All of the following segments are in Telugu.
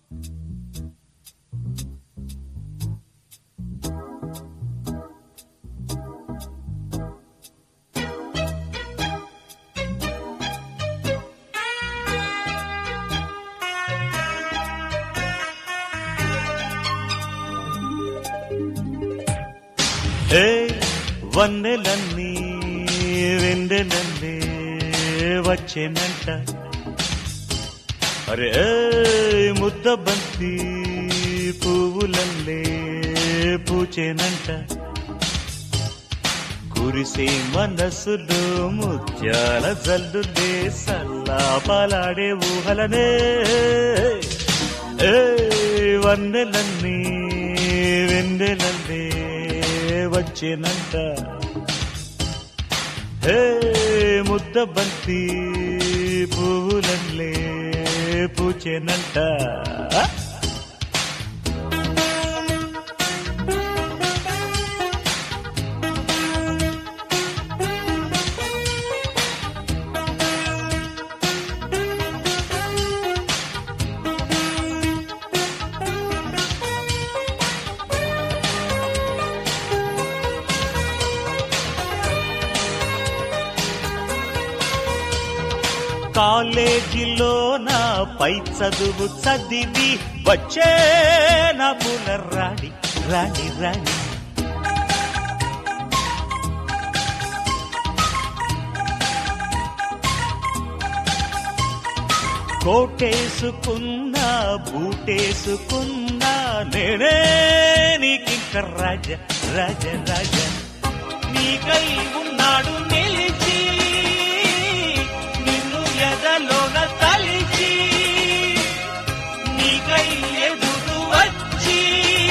ఏ వన్నెలన్నీ వెందెలన్నీ వచ్చేనంట అరే ఏ ముద్ద బంతి పువ్వులల్లే పూచేనంట కురిసే మనసులో ముత్యాల జల్లులే సల్లాపాలాడే ఊహలనే ఏ వన్నెలన్నీ వెన్నెలల్లే వచ్చేనంట హే ముద్ద బంతి పువ్వులల్లే పూచేనంట కాలేజీలో నా పై చదువు చదివి వచ్చే నా పుల రాణి రాణి రాణి కోటేసుకున్నా బూటేసుకున్నా నేనే నీకింక రాజ రాజ రాజ నీకై ఉన్నాడు నిలిచి నిన్ను ఎదలోన తలిచి నీకై ఎదురు వచ్చి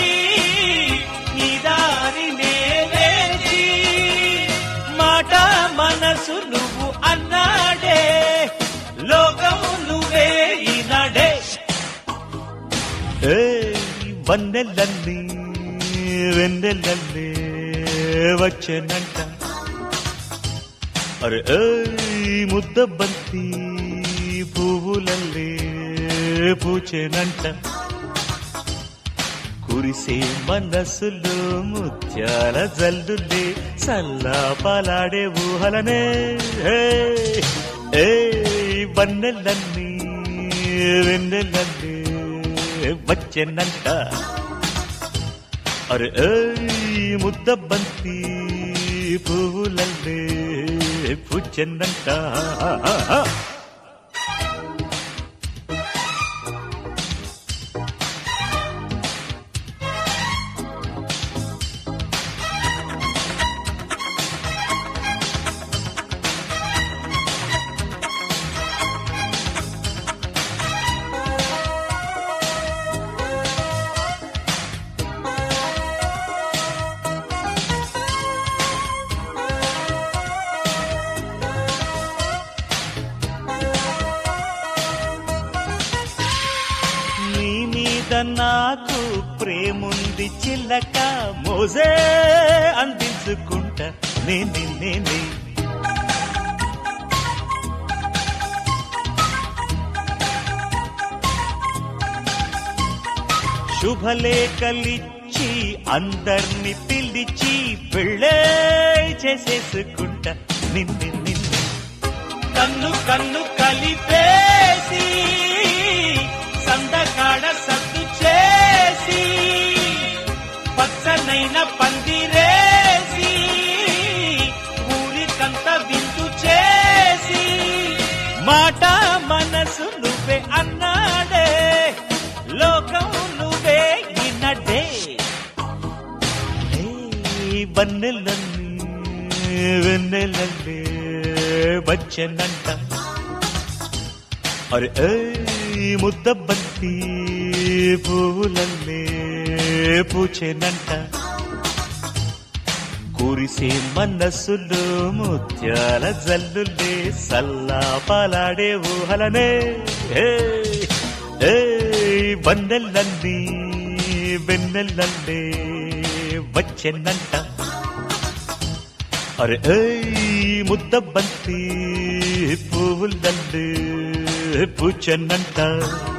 నీ దారి నేలేచి మాట మనసు నువ్వు అన్నాడే లోకం నువ్వే ఈనాడే వన్నెలన్నీ వెన్నెలన్నీ వచ్చేనంట అరే ఏయ్ ముద్ద బంతి పువ్వులల్లే పూచేనంట కురిసే మనసులో ముత్యాల జల్లులే సల్లా పాలాడే ఊహలనే ఏ వన్నెలన్నీ వెన్నెలన్నీ వచ్చేనంట అరే ఏయ్ ముద్ద బంతి పువ్వులల్లే పూచెన్నంట నీ మీద నాకు ప్రేముంది చిల్లక మోజే అందించుకుంటా నేనే నేనే శుభలేఖలిచ్చి అందర్ని పిలిచి పెళ్ళే చేసేసుకుంటా నిన్ను నిన్ను కన్ను కన్ను కలిపేసి సందకాడ సత్తు చేసి పచ్చనైన పందిరేసి ఊరికంత విందు చేసి మాట మనసు నువ్వే అన్నాడే లోకం నువ్వే ఇన్నడే వన్నెలన్నీ వెన్నెలన్నీ వచ్చనంట అరే ఏయ్ ముద్ద బంతి పువ్వులల్లే పూచేనంట కురిసే మనసులో ముత్యాల జల్లులే సల్లా పాలాడే ఊహలనే ఏయ్, ఏయ్ వన్నెలన్నీ వెన్నెలల్లే వచ్చెనంట అరే ఏయ్ ముద్ద బంతి పువ్వులల్లే పూచెన్నంట